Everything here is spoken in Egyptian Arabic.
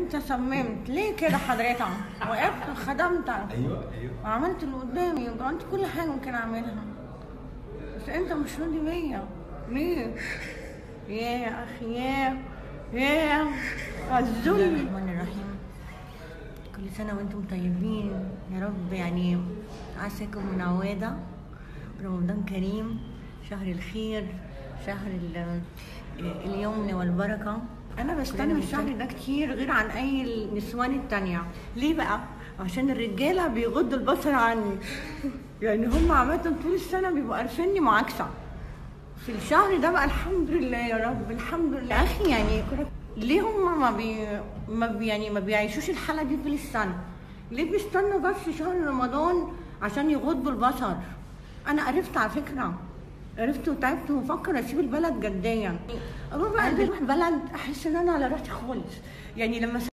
انت صممت ليه كده حضرتك وقفت وخدمتك ايوه ايوه وعملت اللي قدامي وعملت كل حاجه ممكن اعملها بس انت مش راضي بيا ليه يا يا اخي يا يا الذل الرحمن الرحيم كل سنه وانتم طيبين يا رب يعني عساكم من عواده رمضان كريم شهر الخير شهر ال- اليمن والبركه انا بستنى الشهر ده كتير غير عن اي النسوان التانية ليه بقى عشان الرجاله بيغضوا البصر عني يعني هم عامه طول السنه بيبقوا عارفيني معاكسه في الشهر ده بقى الحمد لله يا رب الحمد لله يا اخي يعني ليه هم ما بي ما بي يعني ما بيعيشوش الحاله دي طول السنه ليه بيستنوا بس شهر رمضان عشان يغضوا البصر انا عرفت على فكره عرفت وتعبت وبفكر اسيب البلد جديا اروح بقى اروح بلد احس ان انا على راحتي خالص يعني لما